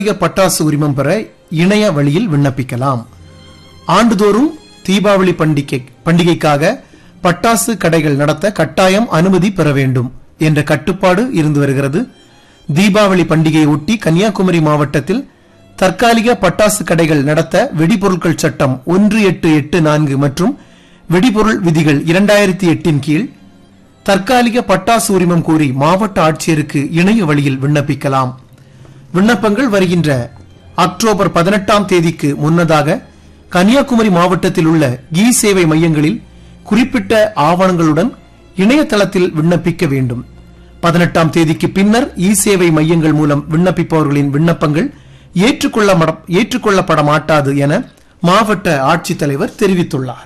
அதிக பட்டாசு உரிமம் பெற இணைய வழியில் விண்ணப்பிக்கலாம் ஆண்டுதோறும் தீபாவளி பண்டிகை பண்டிகைக்காக பட்டாசு கடைகள் நடத்த கட்டாயம் அனுமதி பெற வேண்டும் என்ற கட்டுப்பாடு இருந்து வருகிறது தீபாவளி பண்டிகையை ஒட்டி கன்னியாகுமரி மாவட்டத்தில் தற்காலிக பட்டாசு கடைகள் நடத்த வெடிபொருட்கள் சட்டம் ஒன்று எட்டு எட்டு நான்கு மற்றும் வெடிபொருள் விதிகள் இரண்டாயிரத்தி எட்டின் கீழ் தற்காலிக பட்டாசு உரிமம் கோரி மாவட்ட ஆட்சியருக்கு இணைய வழியில் விண்ணப்பிக்கலாம் விண்ணப்பங்கள் வருகின்ற அக்டோபர் பதினெட்டாம் தேதிக்கு முன்னதாக கன்னியாகுமரி மாவட்டத்தில் உள்ள இ சேவை மையங்களில் குறிப்பிட்ட ஆவணங்களுடன் இணையதளத்தில் விண்ணப்பிக்க வேண்டும் பதினெட்டாம் தேதிக்கு பின்னர் இ சேவை மையங்கள் மூலம் விண்ணப்பிப்பவர்களின் விண்ணப்பங்கள் ஏற்றுக்கொள்ள மட- ஏற்றுக்கொள்ளப்பட மாட்டாது என மாவட்ட ஆட்சித்தலைவர் தெரிவித்துள்ளார்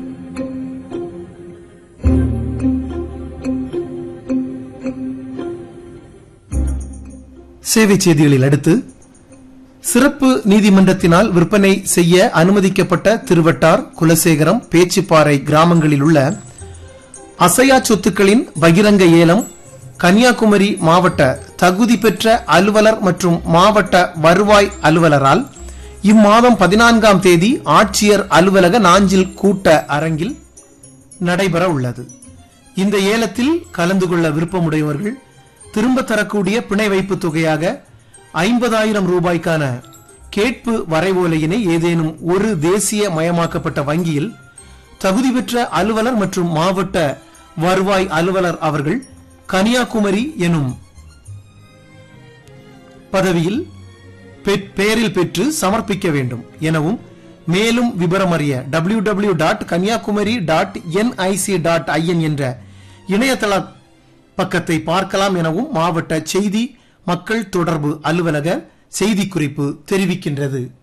சேவை செய்திகளில் அடுத்து சிறப்பு நீதிமன்றத்தினால் விற்பனை செய்ய அனுமதிக்கப்பட்ட திருவட்டார் குலசேகரம் பேச்சுப்பாறை கிராமங்களில் உள்ள அசையா சொத்துக்களின் பகிரங்க ஏலம் கன்னியாகுமரி மாவட்ட தகுதி பெற்ற அலுவலர் மற்றும் மாவட்ட வருவாய் அலுவலரால் இம்மாதம் பதினான்காம் தேதி ஆட்சியர் அலுவலக நாஞ்சில் கூட்ட அரங்கில் நடைபெற உள்ளது இந்த ஏலத்தில் கலந்து கொள்ள விருப்பமுடையவர்கள் திரும்ப தரக்கூடிய பிணை வைப்பு தொகையாக ஐம்பதாயிரம் ரூபாய்க்கான கேட்பு வரைவோலையினை ஏதேனும் ஒரு தேசிய மயமாக்கப்பட்ட வங்கியில் தகுதி பெற்ற அலுவலர் மற்றும் மாவட்ட வருவாய் அலுவலர் அவர்கள் கன்னியாகுமரி எனும் பதவியில் பெ- பெயரில் பெற்று சமர்ப்பிக்க வேண்டும் எனவும் மேலும் விவரம் அறிய W W dot Kanyakumari dot NIC dot IN என்ற இணையதள பக்கத்தை பார்க்கலாம் எனவும் மாவட்ட செய்தி மக்கள் தொடர்பு அலுவலக செய்திக்குறிப்பு தெரிவிக்கின்றது